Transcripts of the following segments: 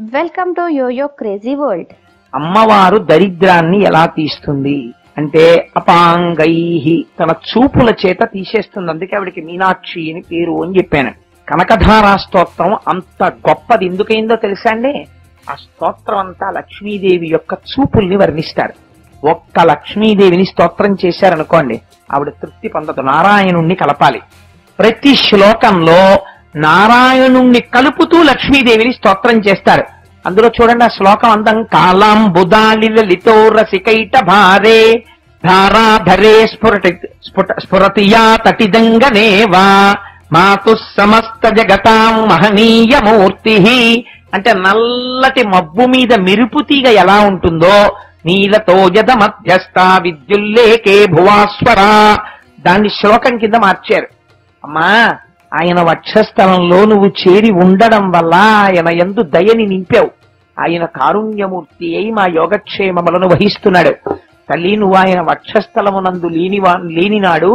welcome to Yoyo Crazy World అమ్మవారు దరిద్రాన్ని ఎలా తీస్తుంది అంటే అపాంగై తన చూపుల చేత తీసేస్తుంది అందుకే ఆవిడికి మీనాక్షి అని పేరు అని చెప్పాను కనకధారా స్తోత్రం అంత గొప్పది ఎందుకైందో తెలుసా అండి ఆ స్తోత్రం అంతా లక్ష్మీదేవి యొక్క చూపుల్ని వర్ణిస్తారు ఒక్క లక్ష్మీదేవిని స్తోత్రం చేశారనుకోండి ఆవిడ తృప్తి పొందదు నారాయణుణ్ణి కలపాలి ప్రతి శ్లోకంలో నారాయణుణ్ణి కలుపుతూ లక్ష్మీదేవిని స్తోత్రం చేస్తారు అందులో చూడండి ఆ శ్లోకం అందం కాలాం బుధాలి లలితో రసికైట భారే ధారాధరే స్ఫురటి స్ఫుట స్ఫురతియా తటిదంగనేవా మాతు సమస్త జగతాం మహనీయ మూర్తి అంటే నల్లటి మబ్బు మీద మెరుపు తీగ ఎలా ఉంటుందో నీలతో జద మధ్యస్థ విద్యుల్లేకే భువాస్వరా దాన్ని శ్లోకం కింద మార్చారు అమ్మా ఆయన వక్షస్థలంలో నువ్వు చేరి ఉండడం వల్ల ఆయన ఎందు దయని నింపావు ఆయన కారుణ్యమూర్తి అయి మా యోగక్షేమములను వహిస్తున్నాడు తల్లి నువ్వు ఆయన వక్షస్థలమునందు లేనివా లేనినాడు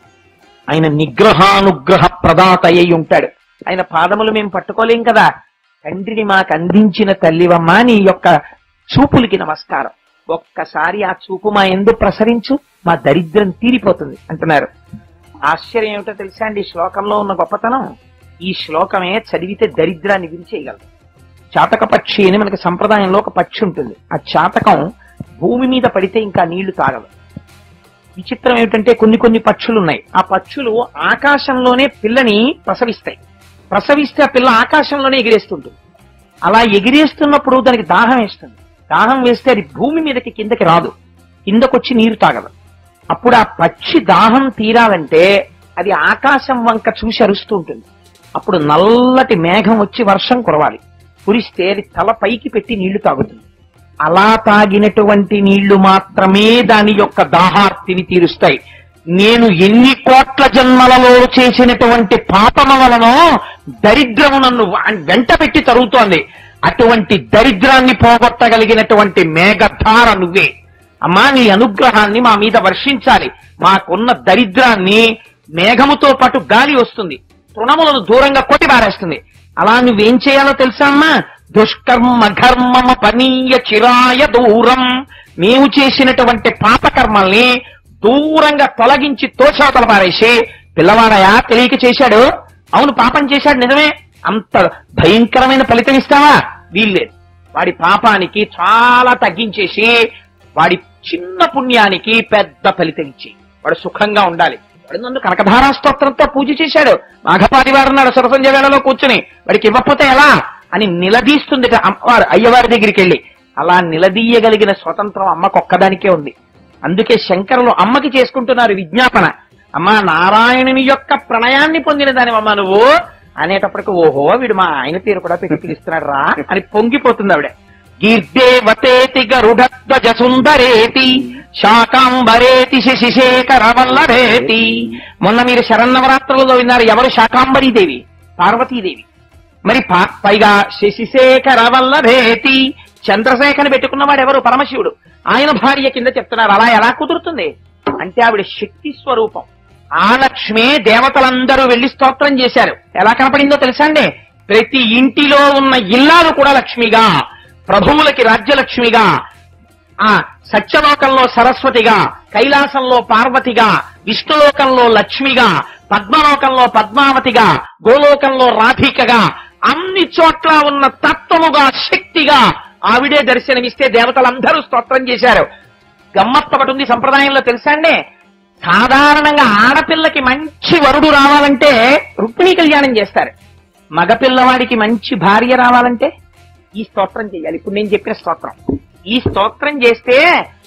ఆయన నిగ్రహానుగ్రహ ప్రదాత అయి ఉంటాడు ఆయన పాదములు మేము పట్టుకోలేం కదా తండ్రిని మాకు అందించిన తల్లివమ్మా నీ యొక్క చూపులకి నమస్కారం ఒక్కసారి ఆ చూపు మా ఎందు ప్రసరించు మా దరిద్రం తీరిపోతుంది అంటున్నారు ఆశ్చర్యం ఏమిటో తెలుసా అండి ఈ శ్లోకంలో ఉన్న గొప్పతనం ఈ శ్లోకమే చదివితే దరిద్రాన్ని విరిచేయగలదు చాతక పక్షి అని మనకి సంప్రదాయంలో ఒక పక్షి ఉంటుంది ఆ చాతకం భూమి మీద పడితే ఇంకా నీళ్లు తాగదు విచిత్రం ఏమిటంటే కొన్ని కొన్ని పక్షులు ఉన్నాయి ఆ పక్షులు ఆకాశంలోనే పిల్లని ప్రసవిస్తాయి ప్రసవిస్తే ఆ పిల్ల ఆకాశంలోనే ఎగిరేస్తుంటుంది అలా ఎగిరేస్తున్నప్పుడు దానికి దాహం వేస్తుంది దాహం వేస్తే అది భూమి మీదకి కిందకి రాదు కిందకొచ్చి నీరు తాగదు అప్పుడు ఆ పక్షి దాహం తీరాలంటే అది ఆకాశం వంక చూసి అరుస్తూ ఉంటుంది అప్పుడు నల్లటి మేఘం వచ్చి వర్షం కురవాలి కురిస్తే అది తల పైకి పెట్టి నీళ్లు తాగుతుంది అలా తాగినటువంటి నీళ్లు మాత్రమే దాని యొక్క దాహార్తిని తీరుస్తాయి నేను ఎన్ని కోట్ల జన్మలలో చేసినటువంటి పాపమ వలన దరిద్రము నన్ను వా- వెంట పెట్టి తరుగుతోంది అటువంటి దరిద్రాన్ని పోగొట్టగలిగినటువంటి మేఘధార నువ్వే అమ్మా నీ అనుగ్రహాన్ని మా మీద వర్షించాలి మాకున్న దరిద్రాన్ని మేఘముతో పాటు గాలి వస్తుంది తృణములను దూరంగా కొట్టి పారేస్తుంది అలా నువ్వేం చేయాలో తెలుసా అమ్మా దుష్కర్మ ఘర్మమ పనీయ చిరాయ దూరం మేము చేసినటువంటి పాపకర్మల్ని దూరంగా తొలగించి తోచవతల పారేసి పిల్లవాడయా తెలియక చేశాడు అవును పాపం చేశాడు నిజమే అంత భయంకరమైన ఫలితం ఇస్తావా వీల్లేదు వాడి పాపానికి చాలా తగ్గించేసి వాడి చిన్న పుణ్యానికి పెద్ద ఫలితం ఇచ్చి వాడు సుఖంగా ఉండాలి వాడు నన్ను కనకధారా స్తోత్రంతో పూజ చేశాడు మాఘపాదివారం నాడు సరసంజ వేళలో కూర్చుని వాడికి ఇవ్వకపోతే ఎలా అని నిలదీస్తుంది అమ్మవారు అయ్యవారి దగ్గరికి వెళ్ళి అలా నిలదీయగలిగిన స్వతంత్రం అమ్మకొక్కదానికే ఉంది అందుకే శంకరులు అమ్మకి చేసుకుంటున్నారు విజ్ఞాపన అమ్మా నారాయణుని యొక్క ప్రణయాన్ని పొందిన దానివమ్మ నువ్వు అనేటప్పటికి ఓహో వీడు మా ఆయన పేరు కూడా పెట్టి పిలుస్తున్నాడు రా అని పొంగిపోతుంది ఆవిడ గీర్దేవతేతి గరుడధ్వజ సుందరేతి శాకాంబరేతి శశిశేఖర వల్లభేతి మొన్న మీరు శరన్నవరాత్రులలో విన్నారు ఎవరు శాకాంబరీదేవి పార్వతీదేవి మరి పా- పైగా శశిశేఖర వల్లభేతి చంద్రశేఖర్ పెట్టుకున్నవాడు ఎవరు పరమశివుడు ఆయన భార్య కింద చెప్తున్నారు అలా ఎలా కుదురుతుంది అంటే ఆవిడ శక్తి స్వరూపం ఆ లక్ష్మే దేవతలందరూ వెళ్లి స్తోత్రం చేశారు ఎలా కనపడిందో తెలుసా అండి ప్రతి ఇంటిలో ఉన్న ఇల్లాలు కూడా లక్ష్మిగా ప్రభువులకి రాజ్యలక్ష్మిగా ఆ సత్యలోకంలో సరస్వతిగా కైలాసంలో పార్వతిగా విష్ణులోకంలో లక్ష్మిగా పద్మలోకంలో పద్మావతిగా గోలోకంలో రాధికగా అన్ని చోట్ల ఉన్న తత్వముగా శక్తిగా ఆవిడే దర్శనమిస్తే దేవతలందరూ స్తోత్రం చేశారు గమ్మత్తు ఒకటి ఉంది సంప్రదాయంలో తెలుసా అండి సాధారణంగా ఆడపిల్లకి మంచి వరుడు రావాలంటే రుక్మిణీ కళ్యాణం చేస్తారు మగపిల్లవాడికి మంచి భార్య రావాలంటే ఈ స్తోత్రం చేయాలి ఇప్పుడు నేను చెప్పిన స్తోత్రం ఈ స్తోత్రం చేస్తే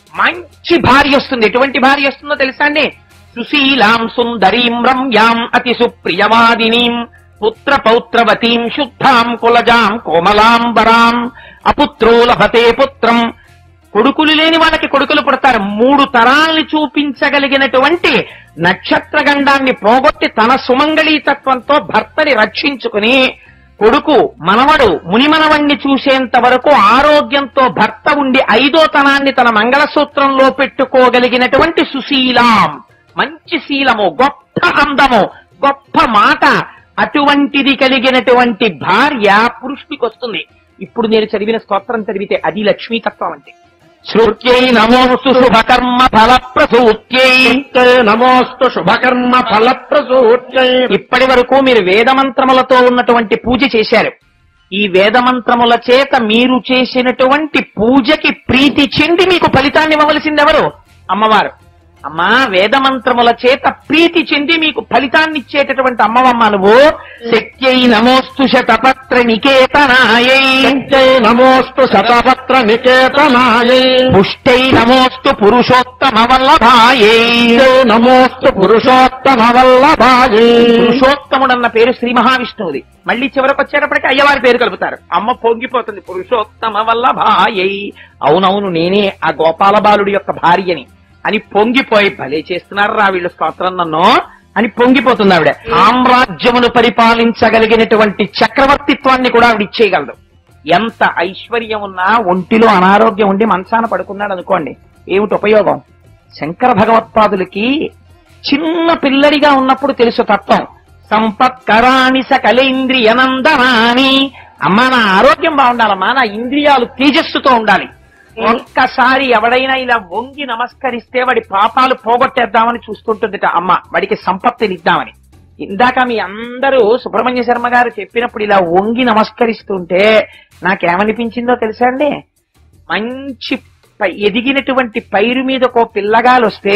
మంచి భార్య వస్తుంది ఎటువంటి భార్య వస్తుందో తెలుసా అండి సుశీలాం సుందరీం రమ్యాం అతి సుప్రియవాదినీం పుత్ర పౌత్రవతీం శుద్ధాం కులజాం కోమలాంబరాం అపుత్రో లభతే పుత్రం కొడుకులు లేని వాళ్ళకి కొడుకులు పుడతారు మూడు తరాల్ని చూపించగలిగినటువంటి నక్షత్ర గండాన్ని పోగొట్టి తన సుమంగళీతత్వంతో భర్తని రక్షించుకుని కొడుకు మనవడు మునిమనవణ్ణి చూసేంత వరకు ఆరోగ్యంతో భర్త ఉండి ఐదో తనాన్ని తన మంగళసూత్రంలో పెట్టుకోగలిగినటువంటి సుశీలాం మంచి శీలము గొప్ప అందము గొప్ప మాట అటువంటిది కలిగినటువంటి భార్య పురుషుడికి వస్తుంది ఇప్పుడు నేను చదివిన స్తోత్రం చదివితే అది లక్ష్మీతత్వం అంటే శృత్యై నమోస్తు శుభకర్మ ఫల ప్రసూత్యై నమోస్తు శుభకర్మ ఫలప్రసూత్యై ఇప్పటి వరకు మీరు వేదమంత్రములతో ఉన్నటువంటి పూజ చేశారు ఈ వేదమంత్రముల చేత మీరు చేసినటువంటి పూజకి ప్రీతి చెంది మీకు ఫలితాన్ని ఇవ్వవలసింది ఎవరు అమ్మవారు అమ్మా వేదమంత్రముల చేత ప్రీతి చెంది మీకు ఫలితాన్ని ఇచ్చేటటువంటి అమ్మవమ్మ నువ్వు శక్త్యై నమోస్తు శతపత్ర నికేతనాయై నిత్యై నమోస్తు శతపత్ర నికేతనాయై పుష్టై నమోస్తు పురుషోత్తమ వల్లభాయై నిత్యై నమోస్తు పురుషోత్తమ వల్లభాయై పురుషోత్తముడన్న పేరు శ్రీ మహావిష్ణువుది మళ్ళీ చివరకు వచ్చేటప్పటికి అయ్యవారి పేరు కలుపుతారు అమ్మ పొంగిపోతుంది పురుషోత్తమ వల్ల భాయై అవునవును నేనే ఆ గోపాల బాలుడి యొక్క భార్యని అని పొంగిపోయి భలే చేస్తున్నారు రా వీళ్ళు స్తోత్రం నన్ను అని పొంగిపోతుంది ఆవిడ సామ్రాజ్యమును పరిపాలించగలిగినటువంటి చక్రవర్తిత్వాన్ని కూడా ఆవిడ ఇచ్చేయగలదు ఎంత ఐశ్వర్యం ఉన్నా ఒంటిలో అనారోగ్యం ఉండి మంచాన పడుకున్నాడు అనుకోండి ఏమిటి ఉపయోగం శంకర భగవత్పాదులకి చిన్న పిల్లడిగా ఉన్నప్పుడు తెలుసు తత్వం సంపత్కరాణి సకలేంద్రియనందనాని అమ్మా నా ఆరోగ్యం బాగుండాలమ్మా నా ఇంద్రియాలు తేజస్సుతో ఉండాలి ఒక్కసారి ఎవడైనా ఇలా వంగి నమస్కరిస్తే వాడి పాపాలు పోగొట్టేద్దామని చూస్తుంటుందిట అమ్మ వాడికి సంపత్తినిద్దామని ఇందాక మీ అందరూ సుబ్రహ్మణ్య శర్మ గారు చెప్పినప్పుడు ఇలా వంగి నమస్కరిస్తుంటే నాకేమనిపించిందో తెలుసా అండి మంచి పై- ఎదిగినటువంటి పైరు మీద ఒక పిల్లగాలు వస్తే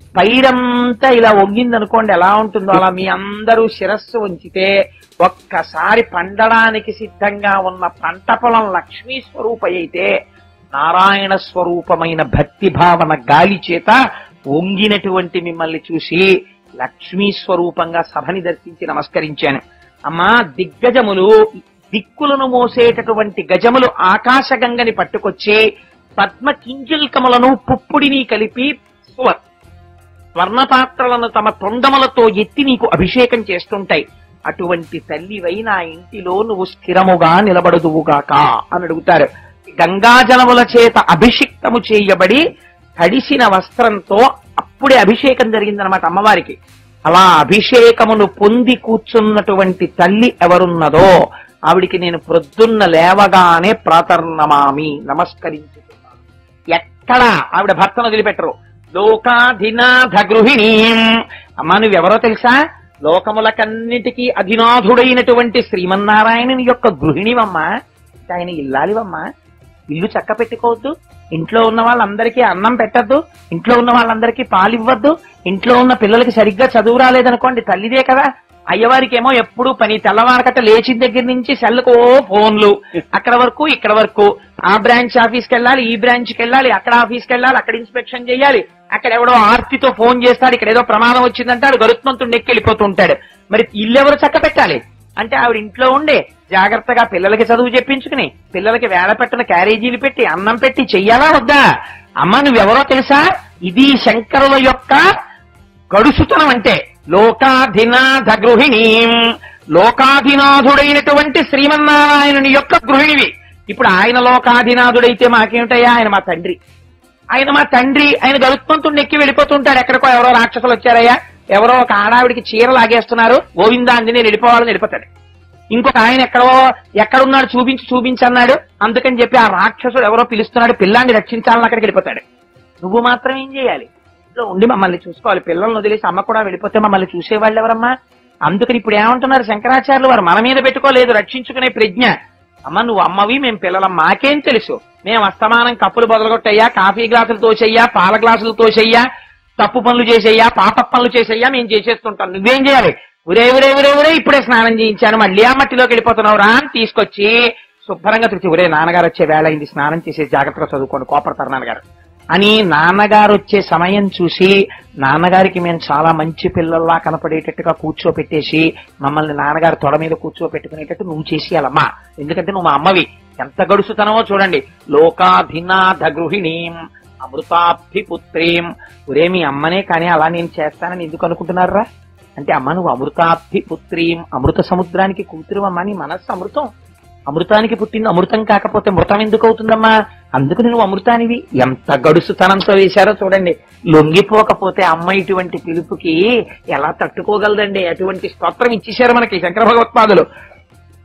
పైరంతా ఇలా వంగింది అనుకోండి ఎలా ఉంటుందో అలా మీ అందరూ శిరస్సు ఉంచితే ఒక్కసారి పండడానికి సిద్ధంగా ఉన్న పంట పొలం లక్ష్మీ స్వరూప అయితే నారాయణ స్వరూపమైన భక్తి భావన గాలి చేత వంగినటువంటి మిమ్మల్ని చూసి లక్ష్మీ స్వరూపంగా సభని దర్శించి నమస్కరించాను అమ్మా దిగ్గజములు దిక్కులను మోసేటటువంటి గజములు ఆకాశగంగని పట్టుకొచ్చి పద్మ కింజల్కములను పుప్పుడిని కలిపి స్వ- స్వర్ణపాత్రలను తమ తొండములతో ఎత్తి నీకు అభిషేకం చేస్తుంటాయి అటువంటి తల్లివై నా ఇంటిలో నువ్వు స్థిరముగా నిలబడదువుగాక అని అడుగుతారు గంగాజలముల చేత అభిషిక్తము చేయబడి తడిసిన వస్త్రంతో అప్పుడే అభిషేకం జరిగిందనమాట అమ్మవారికి అలా అభిషేకమును పొంది కూర్చున్నటువంటి తల్లి ఎవరున్నదో ఆవిడికి నేను ప్రొద్దున్న లేవగానే ప్రాతర్నమామి నమస్కరించుతున్నాను ఎక్కడ ఆవిడ భర్తను వదిలిపెట్టరు లోకాధినాథ గృహిణీ అమ్మా నువ్వెవరో తెలుసా లోకములకన్నిటికీ అధినాథుడైనటువంటి శ్రీమన్నారాయణుని యొక్క గృహిణివమ్మా ఆయన ఇల్లాలివమ్మా ఇల్లు చక్క పెట్టుకోవద్దు ఇంట్లో ఉన్న వాళ్ళందరికీ అన్నం పెట్టద్దు ఇంట్లో ఉన్న వాళ్ళందరికీ పాలు ఇవ్వద్దు ఇంట్లో ఉన్న పిల్లలకి సరిగ్గా చదువు రాలేదనుకోండి తల్లిదే కదా అయ్యవారికి ఏమో ఎప్పుడు పని తెల్లవారకట లేచిన దగ్గర నుంచి సెల్లకు ఓ ఫోన్లు అక్కడ వరకు ఇక్కడ వరకు ఆ బ్రాంచ్ ఆఫీస్కి వెళ్ళాలి ఈ బ్రాంచ్కి వెళ్ళాలి అక్కడ ఆఫీస్కి వెళ్ళాలి అక్కడ ఇన్స్పెక్షన్ చేయాలి అక్కడ ఎవడో ఆర్తితో ఫోన్ చేస్తాడు ఇక్కడ ఏదో ప్రమాదం వచ్చిందంటాడు గరుత్మంతుడు నెక్కి వెళ్ళిపోతూ ఉంటాడు మరి ఇల్లు ఎవరు చక్క పెట్టాలి అంటే ఆవిడ ఇంట్లో ఉండే జాగ్రత్తగా పిల్లలకి చదువు చెప్పించుకుని పిల్లలకి వేళ పెట్టిన క్యారేజీలు పెట్టి అన్నం పెట్టి చెయ్యాలా వద్దా అమ్మ నువ్వెవరో తెలుసా ఇది శంకరుల యొక్క గడుసుతనం అంటే లోకాధినాథ గృహిణీ లోకాధినాథుడైనటువంటి శ్రీమన్నారాయణుని యొక్క గృహిణివి ఇప్పుడు ఆయన లోకాధినాథుడైతే మాకేమిటయ్యా ఆయన మా తండ్రి ఆయన మా తండ్రి ఆయన గరుత్మంతుడిని ఎక్కి వెళ్ళిపోతుంటాడు ఎక్కడికో ఎవరో రాక్షసులు వచ్చారయ్యా ఎవరో ఒక ఆడావిడికి చీర లాగేస్తున్నారు గోవిందా అంజని వెళ్ళిపోవాలని వెళ్ళిపోతాడు ఇంకొక ఆయన ఎక్కడో ఎక్కడున్నాడు చూపించి చూపించి అన్నాడు అందుకని చెప్పి ఆ రాక్షసుడు ఎవరో పిలుస్తున్నాడు పిల్లాన్ని రక్షించాలని అక్కడికి వెళ్ళిపోతాడు నువ్వు మాత్రం ఏం చేయాలి ఇంట్లో ఉండి మమ్మల్ని చూసుకోవాలి పిల్లల్ని వదిలేసి అమ్మ కూడా వెళ్ళిపోతే మమ్మల్ని చూసేవాళ్ళు ఎవరమ్మా అందుకని ఇప్పుడు ఏమంటున్నారు శంకరాచార్యులు వారు మన మీద పెట్టుకోలేదు రక్షించుకునే ప్రజ్ఞ అమ్మ నువ్వు అమ్మవి మేము పిల్లలం మాకేం తెలుసు మేము అస్తమానం కప్పులు బొదలగొట్టయ్యా కాఫీ గ్లాసులు తోచెయ్యా పాల గ్లాసులు తోచెయ్యా తప్పు పనులు చేసేయ్యా పాప పనులు చేసేయ్యా మేము చేసేస్తుంటాం నువ్వేం చేయాలి ఉరే ఉరే ఉరే ఉరే ఇప్పుడే స్నానం చేయించాను మళ్ళీ ఆ మట్టిలోకి వెళ్ళిపోతున్నావు రా అని తీసుకొచ్చి శుభ్రంగా తెచ్చి ఉరే నాన్నగారు వచ్చే వేళ అయింది స్నానం చేసి జాగ్రత్తగా చదువుకోండి కోపడతారు నాన్నగారు అని నాన్నగారు వచ్చే సమయం చూసి నాన్నగారికి మేము చాలా మంచి పిల్లల్లా కనపడేటట్టుగా కూర్చోపెట్టేసి మమ్మల్ని నాన్నగారు తొడ మీద కూర్చోపెట్టుకునేటట్టు నువ్వు చేసేయాలమ్మా ఎందుకంటే నువ్వు మా అమ్మవి ఎంత గడుసుతనమో చూడండి లోకాధినాథ గృహిణీం అమృతాభిపుత్రీం ఒరే మీ అమ్మనే కానీ అలా నేను చేస్తానని ఎందుకు అనుకుంటున్నారా అంటే అమ్మ నువ్వు అమృతాభిపుత్రీం అమృత సముద్రానికి కూతురు అమ్మ నీ మనస్సు అమృతం అమృతానికి పుట్టింది అమృతం కాకపోతే మృతం ఎందుకు అవుతుందమ్మా అందుకు నువ్వు అమృతానివి ఎంత గడుసుతనంతో వేశారో చూడండి లొంగిపోకపోతే అమ్మ ఇటువంటి పిలుపుకి ఎలా తట్టుకోగలదండి అటువంటి స్తోత్రం ఇచ్చేశారు మనకి శంకర భగవత్పాదులు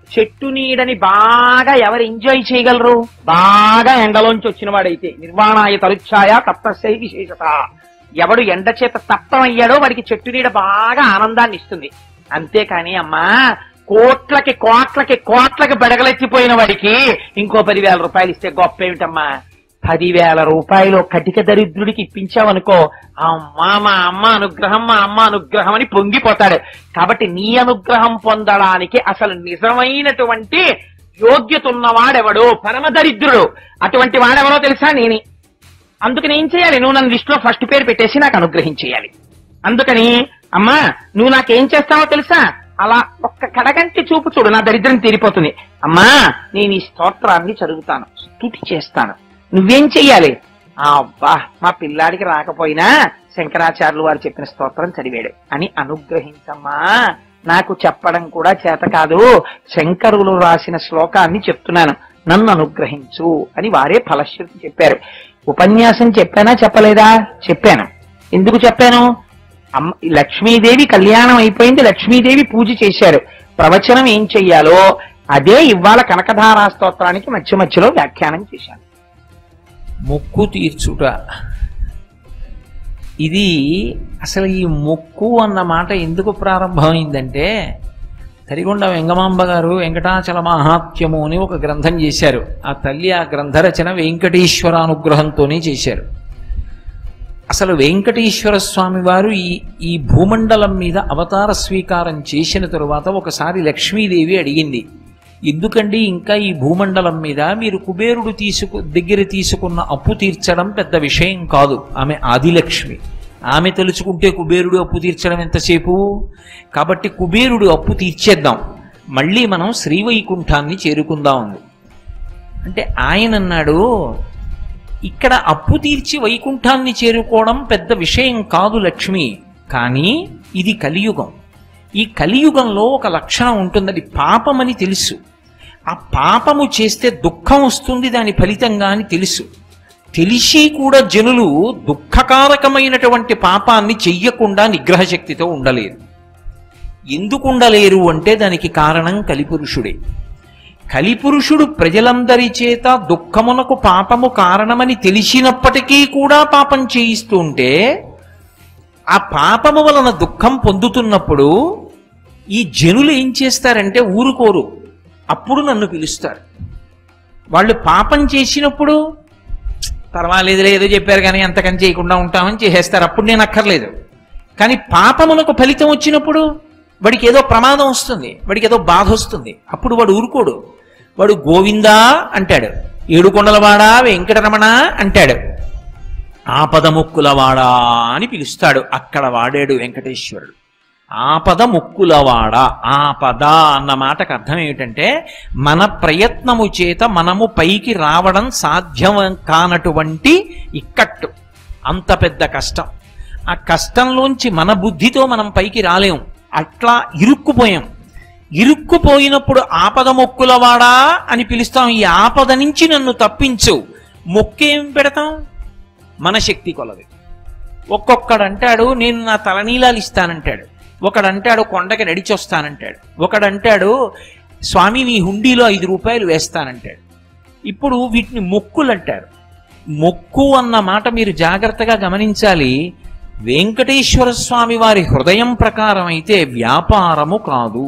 చెట్టు నీడని బాగా ఎవరు ఎంజాయ్ చేయగలరు బాగా ఎండలోంచి వచ్చిన వాడైతే నిర్వాణాయ తరుచ్ఛాయ తప్తశై విశేషత ఎవడు ఎండ చేత తప్తమయ్యాడో వాడికి చెట్టు నీడ బాగా ఆనందాన్ని ఇస్తుంది అంతేకాని అమ్మా కోట్లకి కోట్లకి కోట్లకి బెడగలెత్తిపోయిన వాడికి ఇంకో పదివేల రూపాయలు ఇస్తే గొప్ప ఏమిటమ్మా పదివేల రూపాయలు కటిక దరిద్రుడికి ఇప్పించావనుకో అమ్మా మా అమ్మ అనుగ్రహం మా అమ్మ అనుగ్రహం అని పొంగిపోతాడు కాబట్టి నీ అనుగ్రహం పొందడానికి అసలు నిజమైనటువంటి యోగ్యత ఉన్నవాడెవడు పరమ దరిద్రుడు అటువంటి వాడెవడో తెలుసా నేనే అందుకని ఏం చేయాలి నువ్వు నన్ను లిస్టులో ఫస్ట్ పేరు పెట్టేసి నాకు అనుగ్రహించేయాలి అందుకని అమ్మా నువ్వు నాకేం చేస్తావో తెలుసా అలా ఒక్క కడగంటి చూపు చూడు నా దరిద్రం తీరిపోతుంది అమ్మా నేను ఈ స్తోత్రాన్ని చదువుతాను స్తుతి చేస్తాను నువ్వేం చెయ్యాలి ఆ, అబ్బా మా పిల్లాడికి రాకపోయినా శంకరాచార్యులు వారు చెప్పిన స్తోత్రం చదివాడు అని అనుగ్రహించమ్మా నాకు చెప్పడం కూడా చేత కాదు శంకరులు రాసిన శ్లోకాన్ని చెప్తున్నాను నన్ను అనుగ్రహించు అని వారే ఫలశ్రుతి చెప్పారు ఉపన్యాసం చెప్పానా చెప్పలేదా చెప్పాను ఎందుకు చెప్పాను అమ్మ లక్ష్మీదేవి కళ్యాణం అయిపోయింది లక్ష్మీదేవి పూజ చేశారు ప్రవచనం ఏం చెయ్యాలో అదే ఇవాళ కనకధారా స్తోత్రానికి మధ్య మధ్యలో వ్యాఖ్యానం చేశాను మొక్కు తీర్చుట ఇది అసలు ఈ మొక్కు అన్న మాట ఎందుకు ప్రారంభమైందంటే తరిగొండ వెంగమాంబ గారు వెంకటాచల మహాత్మ్యము అని ఒక గ్రంథం చేశారు ఆ తల్లి ఆ గ్రంథ రచన వెంకటేశ్వర అనుగ్రహంతోనే చేశారు అసలు వెంకటేశ్వర స్వామి వారు ఈ ఈ భూమండలం మీద అవతార స్వీకారం చేసిన తరువాత ఒకసారి లక్ష్మీదేవి అడిగింది ఎందుకండి ఇంకా ఈ భూమండలం మీద మీరు కుబేరుడు తీసుకు దగ్గర తీసుకున్న అప్పు తీర్చడం పెద్ద విషయం కాదు ఆమె ఆదిలక్ష్మి ఆమె తలుచుకుంటే కుబేరుడు అప్పు తీర్చడం ఎంతసేపు కాబట్టి కుబేరుడు అప్పు తీర్చేద్దాం మళ్ళీ మనం శ్రీవైకుంఠాన్ని చేరుకుందాం అంది అంటే ఆయన అన్నాడు ఇక్కడ అప్పు తీర్చి వైకుంఠాన్ని చేరుకోవడం పెద్ద విషయం కాదు లక్ష్మి కానీ ఇది కలియుగం ఈ కలియుగంలో ఒక లక్షణం ఉంటుంది అది పాపమని తెలుసు ఆ పాపము చేస్తే దుఃఖం వస్తుంది దాని ఫలితంగా అని తెలుసు తెలిసి కూడా జనులు దుఃఖకారకమైనటువంటి పాపాన్ని చెయ్యకుండా నిగ్రహ శక్తితో ఉండలేరు ఎందుకు ఉండలేరు అంటే దానికి కారణం కలిపురుషుడే కలిపురుషుడు ప్రజలందరి చేత దుఃఖమునకు పాపము కారణమని తెలిసినప్పటికీ కూడా పాపం చేయిస్తూ ఉంటే ఆ పాపము వలన దుఃఖం పొందుతున్నప్పుడు ఈ జనులు ఏం చేస్తారంటే ఊరుకోరు అప్పుడు నన్ను పిలుస్తారు వాళ్ళు పాపం చేసినప్పుడు పర్వాలేదులే ఏదో చెప్పారు కానీ అంతకని చేయకుండా ఉంటామని చేసేస్తారు అప్పుడు నేను అక్కర్లేదు కానీ పాపములకు ఫలితం వచ్చినప్పుడు వాడికి ఏదో ప్రమాదం వస్తుంది వాడికి ఏదో బాధ వస్తుంది అప్పుడు వాడు ఊరుకోడు వాడు గోవిందా అంటాడు ఏడుకొండలవాడా వెంకటరమణ అంటాడు ఆపద ముక్కులవాడా అని పిలుస్తాడు అక్కడ వాడాడు వెంకటేశ్వరుడు ఆపద ముక్కులవాడ ఆపద అన్న మాటకు అర్థం ఏమిటంటే మన ప్రయత్నము చేత మనము పైకి రావడం సాధ్యం కానటువంటి ఇక్కట్టు అంత పెద్ద కష్టం ఆ కష్టంలోంచి మన బుద్ధితో మనం పైకి రాలేం అట్లా ఇరుక్కుపోయాం ఇరుక్కుపోయినప్పుడు ఆపద మొక్కులవాడా అని పిలుస్తాం ఈ ఆపద నుంచి నన్ను తప్పించు మొక్కేం పెడతాం మన శక్తి కొలది ఒక్కొక్కడంటాడు నేను నా తలనీలాలు ఇస్తానంటాడు ఒకడంటాడు కొండకి నడిచొస్తానంటాడు ఒకడంటాడు స్వామి నీ హుండీలో ఐదు రూపాయలు వేస్తానంటాడు ఇప్పుడు వీటిని మొక్కులు అంటారు మొక్కు అన్న మాట మీరు జాగ్రత్తగా గమనించాలి వెంకటేశ్వర స్వామి వారి హృదయం ప్రకారం అయితే వ్యాపారము కాదు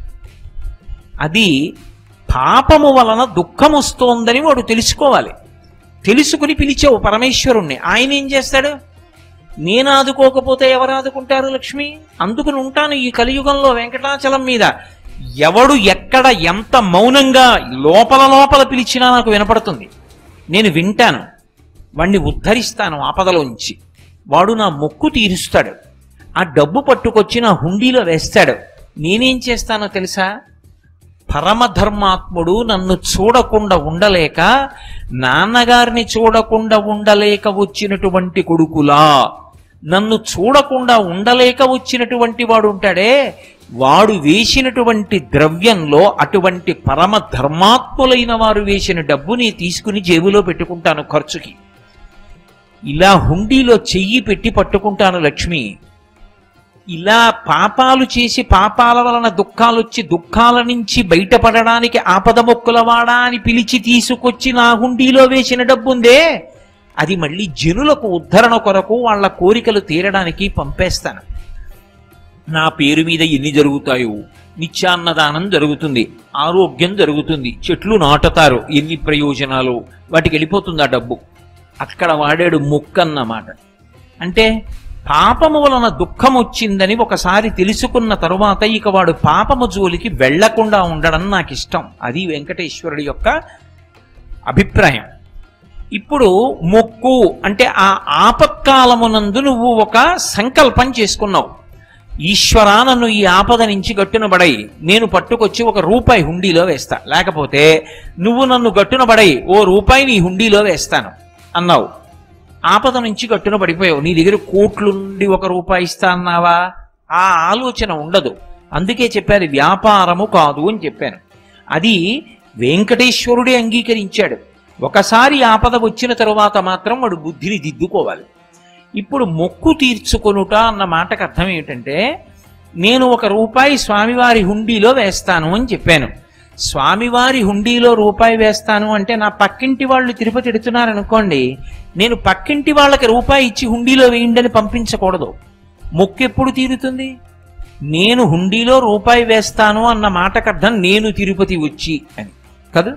అది పాపము వలన దుఃఖం వస్తోందని వాడు తెలుసుకోవాలి తెలుసుకుని పిలిచావు పరమేశ్వరుణ్ణి ఆయన ఏం చేస్తాడు నేను ఆదుకోకపోతే ఎవరు ఆదుకుంటారు లక్ష్మి అందుకుని ఉంటాను ఈ కలియుగంలో వెంకటాచలం మీద ఎవడు ఎక్కడ ఎంత మౌనంగా లోపల లోపల పిలిచినా నాకు వినపడుతుంది నేను వింటాను వాణ్ణి ఉద్ధరిస్తాను ఆపదలోంచి వాడు నా మొక్కు తీరుస్తాడు ఆ డబ్బు పట్టుకొచ్చి నా హుండీలో వేస్తాడు నేనేం చేస్తానో తెలుసా పరమధర్మాత్ముడు నన్ను చూడకుండా ఉండలేక నాన్నగారిని చూడకుండా ఉండలేక వచ్చినటువంటి కొడుకులా నన్ను చూడకుండా ఉండలేక వచ్చినటువంటి వాడు ఉంటాడే వాడు వేసినటువంటి ద్రవ్యంలో అటువంటి పరమ ధర్మాత్ములైన వారు వేసిన డబ్బుని తీసుకుని జేబులో పెట్టుకుంటాను ఖర్చుకి ఇలా హుండీలో చెయ్యి పెట్టి పట్టుకుంటాను లక్ష్మి ఇలా పాపాలు చేసి పాపాల వలన దుఃఖాలు వచ్చి దుఃఖాల నుంచి బయటపడడానికి ఆపద మొక్కులవాడా అని పిలిచి తీసుకొచ్చి నా హుండీలో వేసిన డబ్బుందే అది మళ్ళీ జనులకు ఉద్ధరణ కొరకు వాళ్ళ కోరికలు తీరడానికి పంపేస్తాను నా పేరు మీద ఎన్ని జరుగుతాయో నిత్యాన్నదానం జరుగుతుంది ఆరోగ్యం జరుగుతుంది చెట్లు నాటుతారు ఎన్ని ప్రయోజనాలు వాటికి వెళ్ళిపోతుంది ఆ డబ్బు అక్కడ వాడాడు మొక్కన్నమాట అంటే పాపము వలన దుఃఖం వచ్చిందని ఒకసారి తెలుసుకున్న తరువాత ఇక వాడు పాపము జోలికి వెళ్లకుండా ఉండడం నాకు ఇష్టం అది వెంకటేశ్వరుడి యొక్క అభిప్రాయం ఇప్పుడు మొక్కు అంటే ఆ ఆపత్కాలమునందు నువ్వు ఒక సంకల్పం చేసుకున్నావు ఈశ్వరా నన్ను ఈ ఆపద నుంచి గట్టున బడై నేను పట్టుకొచ్చి ఒక రూపాయి హుండీలో వేస్తా లేకపోతే నువ్వు నన్ను గట్టున బడై ఓ రూపాయి నీ హుండీలో వేస్తాను అన్నావు ఆపద నుంచి గట్టున పడిపోయావు నీ దగ్గర కోట్లుండి ఒక రూపాయి ఇస్తా అన్నావా ఆ ఆలోచన ఉండదు అందుకే చెప్పాను వ్యాపారము కాదు అని చెప్పాను అది వెంకటేశ్వరుడే అంగీకరించాడు ఒకసారి ఆపద వచ్చిన తరువాత మాత్రం వాడు బుద్ధిని దిద్దుకోవాలి ఇప్పుడు మొక్కు తీర్చుకొనుట అన్న మాటకు అర్థం ఏమిటంటే నేను ఒక రూపాయి స్వామివారి హుండీలో వేస్తాను అని చెప్పాను స్వామివారి హుండీలో రూపాయి వేస్తాను అంటే నా పక్కింటి వాళ్ళు తిరుపతి ఎడుతున్నారు అనుకోండి నేను పక్కింటి వాళ్ళకి రూపాయి ఇచ్చి హుండీలో వేయండి అని పంపించకూడదు మొక్కు ఎప్పుడు తీరుతుంది నేను హుండీలో రూపాయి వేస్తాను అన్న మాటకు అర్థం నేను తిరుపతి వచ్చి అని కదా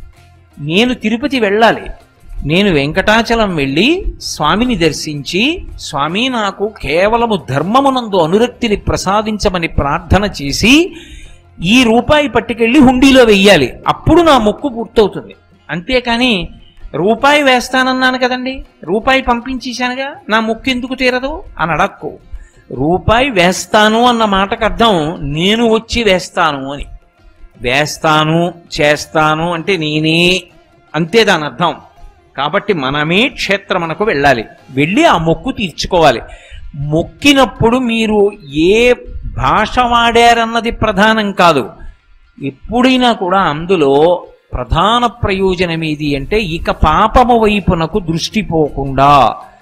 నేను తిరుపతి వెళ్ళాలి నేను వెంకటాచలం వెళ్ళి స్వామిని దర్శించి స్వామి నాకు కేవలము ధర్మమునందు అనురక్తిని ప్రసాదించమని ప్రార్థన చేసి ఈ రూపాయి పట్టుకెళ్ళి హుండీలో వెయ్యాలి అప్పుడు నా మొక్కు పూర్తవుతుంది అంతేకాని రూపాయి వేస్తానన్నాను కదండి రూపాయి పంపించేశానుగా నా మొక్కు ఎందుకు తీరదు అని అడక్కు రూపాయి వేస్తాను అన్న మాటకు అర్థం నేను వచ్చి వేస్తాను అని వేస్తాను చేస్తాను అంటే నేనే అంతే దాని అర్థం కాబట్టి మనమే క్షేత్రమునకు వెళ్ళాలి వెళ్ళి ఆ మొక్కు తీర్చుకోవాలి మొక్కినప్పుడు మీరు ఏ భాష వాడారన్నది ప్రధానం కాదు ఎప్పుడైనా కూడా అందులో ప్రధాన ప్రయోజనం ఏది అంటే ఇక పాపము వైపునకు దృష్టి పోకుండా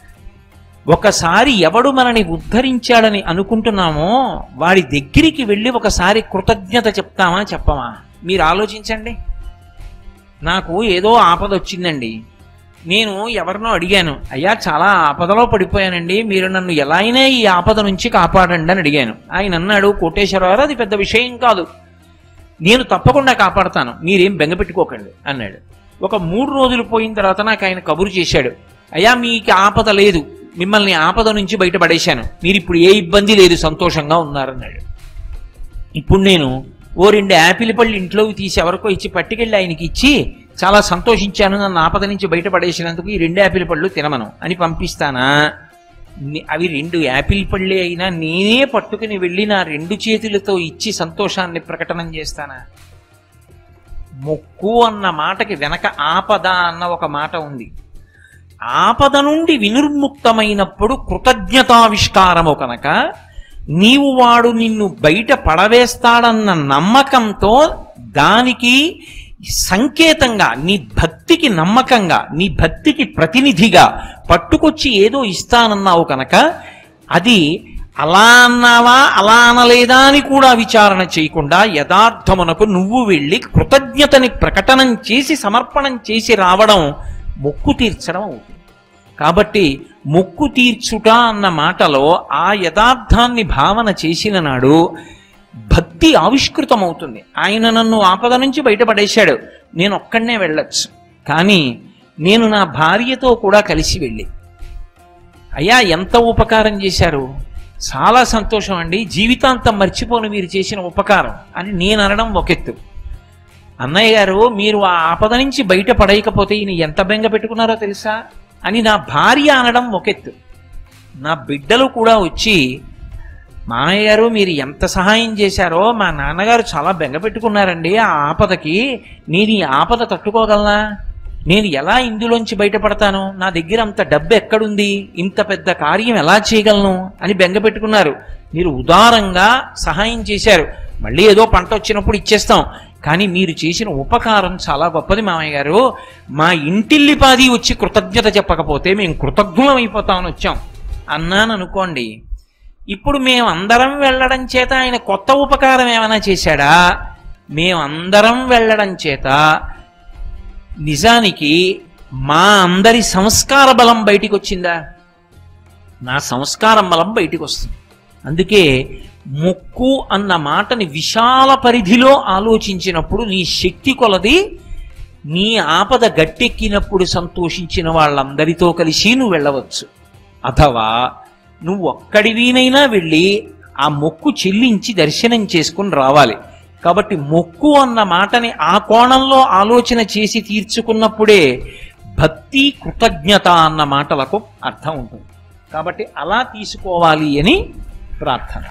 ఒకసారి ఎవడు మనని ఉద్ధరించాడని అనుకుంటున్నామో వాడి దగ్గరికి వెళ్ళి ఒకసారి కృతజ్ఞత చెప్తామా చెప్పమా మీరు ఆలోచించండి నాకు ఏదో ఆపద వచ్చిందండి నేను ఎవరినో అడిగాను అయ్యా చాలా ఆపదలో పడిపోయానండి మీరు నన్ను ఎలా అయినా ఈ ఆపద నుంచి కాపాడండి అని అడిగాను ఆయన అన్నాడు కోటేశ్వరరావు అది పెద్ద విషయం కాదు నేను తప్పకుండా కాపాడతాను మీరేం బెంగపెట్టుకోకండి అన్నాడు ఒక మూడు రోజులు పోయిన తర్వాత నాకు ఆయన కబురు చేశాడు అయ్యా మీకు ఆపద లేదు మిమ్మల్ని ఆపద నుంచి బయటపడేశాను మీరు ఇప్పుడు ఏ ఇబ్బంది లేదు సంతోషంగా ఉన్నారన్నాడు ఇప్పుడు నేను ఓ రెండు యాపిల్ పళ్ళు ఇంట్లోకి తీసి ఎవరికో ఇచ్చి పట్టుకెళ్ళి ఆయనకి ఇచ్చి చాలా సంతోషించాను నన్ను ఆపద నుంచి బయటపడేసినందుకు ఈ రెండు యాపిల్ పళ్ళు తినమను అని పంపిస్తానా ని- అవి రెండు యాపిల్ పళ్ళే అయినా నేనే పట్టుకుని వెళ్ళి నా రెండు చేతులతో ఇచ్చి సంతోషాన్ని ప్రకటనం చేస్తానా మొక్కు అన్న మాటకి వెనక ఆపద అన్న ఒక మాట ఉంది ఆపద నుండి వినిర్ముక్తమైనప్పుడు కృతజ్ఞతావిష్కారము కనుక నీవు వాడు నిన్ను బయట పడవేస్తాడన్న నమ్మకంతో దానికి సంకేతంగా నీ భక్తికి నమ్మకంగా నీ భక్తికి ప్రతినిధిగా పట్టుకొచ్చి ఏదో ఇస్తానన్నావు కనుక అది అలా అన్నావా అలా అనలేదా అని కూడా విచారణ చేయకుండా యథార్థమునకు నువ్వు వెళ్ళి కృతజ్ఞతని ప్రకటనం చేసి సమర్పణం చేసి రావడం మొక్కు తీర్చడం అవుతుంది కాబట్టి మొక్కు తీర్చుట అన్న మాటలో ఆ యథార్థాన్ని భావన చేసిన నాడు భక్తి ఆవిష్కృతమవుతుంది ఆయన నన్ను ఆపద నుంచి బయటపడేశాడు నేను ఒక్కడనే వెళ్ళొచ్చు కానీ నేను నా భార్యతో కూడా కలిసి వెళ్ళి అయ్యా ఎంత ఉపకారం చేశారు చాలా సంతోషం అండి జీవితాంతం మర్చిపోను మీరు చేసిన ఉపకారం అని నేను అనడం ఒకెత్తు అన్నయ్య గారు మీరు ఆ ఆపద నుంచి బయట పడేయకపోతే ఈయన ఎంత బెంగ పెట్టుకున్నారో తెలుసా అని నా భార్య అనడం ఒకెత్తు నా బిడ్డలు కూడా వచ్చి మామయ్య గారు మీరు ఎంత సహాయం చేశారో మా నాన్నగారు చాలా బెంగ పెట్టుకున్నారండి ఆ ఆపదకి నేను ఈ ఆపద తట్టుకోగలనా నేను ఎలా ఇందులోంచి బయటపడతాను నా దగ్గర అంత డబ్బు ఎక్కడుంది ఇంత పెద్ద కార్యం ఎలా చేయగలను అని బెంగ పెట్టుకున్నారు మీరు ఉదారంగా సహాయం చేశారు మళ్ళీ ఏదో పంట వచ్చినప్పుడు ఇచ్చేస్తాం కానీ మీరు చేసిన ఉపకారం చాలా గొప్పది మామయ్య గారు మా ఇంటిల్లిపాది వచ్చి కృతజ్ఞత చెప్పకపోతే మేము కృతజ్ఞులం అయిపోతామని వచ్చాం అన్నాను అనుకోండి ఇప్పుడు మేమందరం వెళ్ళడం చేత ఆయన కొత్త ఉపకారం ఏమైనా చేశాడా మేమందరం వెళ్ళడం చేత నిజానికి మా అందరి సంస్కార బలం బయటికి వచ్చిందా నా సంస్కారం బలం బయటికి వస్తుంది అందుకే మొక్కు అన్న మాటని విశాల పరిధిలో ఆలోచించినప్పుడు నీ శక్తి కొలది నీ ఆపద గట్టెక్కినప్పుడు సంతోషించిన వాళ్ళందరితో కలిసి నువ్వు వెళ్ళవచ్చు అథవా నువ్వు ఒక్కడివినైనా వెళ్ళి ఆ మొక్కు చెల్లించి దర్శనం చేసుకుని రావాలి కాబట్టి మొక్కు అన్న మాటని ఆ కోణంలో ఆలోచన చేసి తీర్చుకున్నప్పుడే భక్తి కృతజ్ఞత అన్న మాటలకు అర్థం ఉంటుంది కాబట్టి అలా తీసుకోవాలి అని ప్రార్థన